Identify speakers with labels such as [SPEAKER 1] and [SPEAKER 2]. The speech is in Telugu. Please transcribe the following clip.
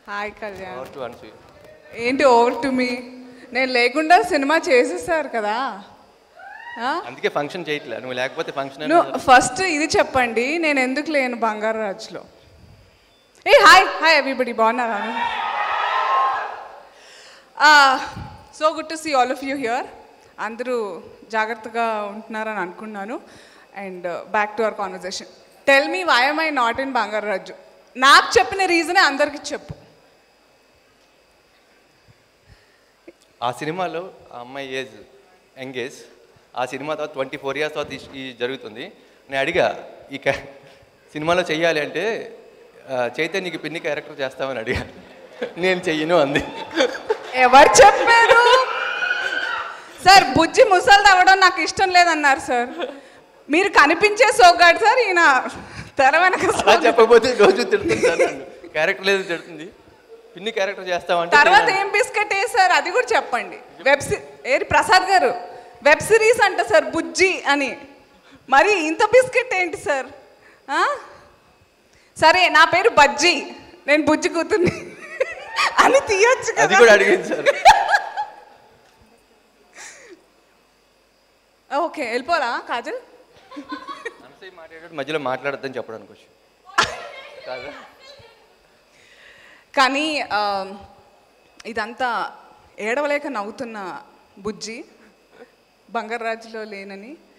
[SPEAKER 1] Hi Kalyan
[SPEAKER 2] over to Anasuya
[SPEAKER 1] ఏంటి ఓవర్ టు మీ నేను లేకుండా సినిమా చేసేసారు కదా
[SPEAKER 2] అందుకే ఫంక్షన్ చేయట్లే నువ్వు లేకపోతే ఫంక్షన్
[SPEAKER 1] నువ్వు ఫస్ట్ ఇది చెప్పండి నేను ఎందుకు లేను బంగారు రాజులో ఏ హాయ్ హాయ్ ఎవ్రీబడి బాగున్నారా so good to see all of you here అందరూ జాగ్రత్తగా ఉంటున్నారని అనుకున్నాను and back to our conversation tell me why I not in Bangaru Raju నాకు చెప్పిన రీజనే అందరికి చెప్పు
[SPEAKER 2] ఆ సినిమాలో ఆ అమ్మాయి ఏజ్ యంగ్ ఏజ్ ఆ సినిమా తర్వాత ట్వంటీ ఫోర్ ఇయర్స్ తర్వాత ఈ- ఈ జరుగుతుంది నేను అడిగా ఈ క్యా- సినిమాలో చెయ్యాలి అంటే ఆ, చైతన్యకి పిన్ని క్యారెక్టర్ చేస్తామని అడిగా నేను చెయ్యను అంది
[SPEAKER 1] ఎవరు చెప్పారు సార్ బుజ్జి ముసలి అవ్వడం నాకు ఇష్టం లేదన్నారు సార్ మీరు కనిపించే సోగ్గాడు సార్ ఈయన తెర వెనక
[SPEAKER 2] అలా
[SPEAKER 1] సోగ్గాడు.
[SPEAKER 2] చెప్పకపోతే రోజు తిడుతుంది సార్ నన్ను క్యారెక్టర్ లేదు తిడుతుంది పిన్ని క్యారెక్టర్ చేస్తామంటే
[SPEAKER 1] తర్వాత
[SPEAKER 2] చేయను.
[SPEAKER 1] ఏం బిస్కెట్ వేసారు అది కూడా చెప్పండి వెబ్ సి ఏరి ప్రసాద్ గారు వెబ్ సిరీస్ అంట సార్ బుజ్జి అని మరి ఇంత బిస్కెట్ ఏంటి సార్ ఆ? సరే నా పేరు బజ్జి నేను బుజ్జి కూతుర్ని అని తీయొచ్చు
[SPEAKER 2] అది
[SPEAKER 1] కదా
[SPEAKER 2] కూడా అడిగింది సార్
[SPEAKER 1] ఓకే వెళ్ళిపోరా కాజల్
[SPEAKER 2] అనసూయ మాట్లాడాడు మధ్యలో మాట్లాడద్దని చెప్పడానికి వచ్చి కాదా
[SPEAKER 1] కానీ ఆ, ఇదంతా ఏడవలేక నవ్వుతున్న బుజ్జి బంగారాజులో లేనని